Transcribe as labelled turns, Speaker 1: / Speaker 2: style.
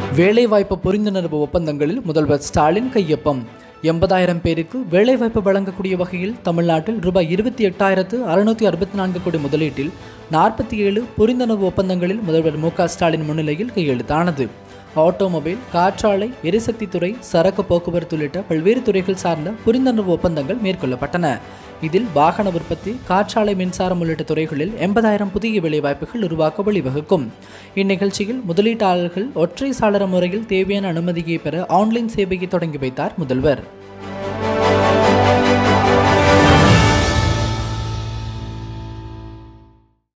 Speaker 1: வேலைவாய்ப்பு புரிந்துணர்வு ஒப்பந்தங்களில் முதல்வர் ஸ்டாலின் கையொப்பம் எண்பதாயிரம் பேருக்கு வேலைவாய்ப்பு வழங்கக்கூடிய வகையில் தமிழ்நாட்டில் ரூபாய் இருபத்தி எட்டாயிரத்து அறுநூற்றி அறுபத்தி நான்கு கோடி முதலீட்டில் நாற்பத்தி ஏழு புரிந்துணர்வு ஒப்பந்தங்களில் முதல்வர் மு க ஸ்டாலின் முன்னிலையில் கையெழுத்தானது ஆட்டோமொபைல் காற்றாலை எரிசக்தி துறை சரக்கு போக்குவரத்து உள்ளிட்ட பல்வேறு துறைகள் சார்ந்த புரிந்துணர்வு ஒப்பந்தங்கள் மேற்கொள்ளப்பட்டன இதில் வாகன உற்பத்தி காற்றாலை மின்சாரம் உள்ளிட்ட துறைகளில் எண்பதாயிரம் புதிய வேலைவாய்ப்புகள் உருவாக்க வழிவகுக்கும் இந்நிகழ்ச்சியில் முதலீட்டாளர்கள் ஒற்றை சாளர முறையில் தேவையான அனுமதியை பெற ஆன்லைன் சேவையை தொடங்கி வைத்தார் முதல்வர்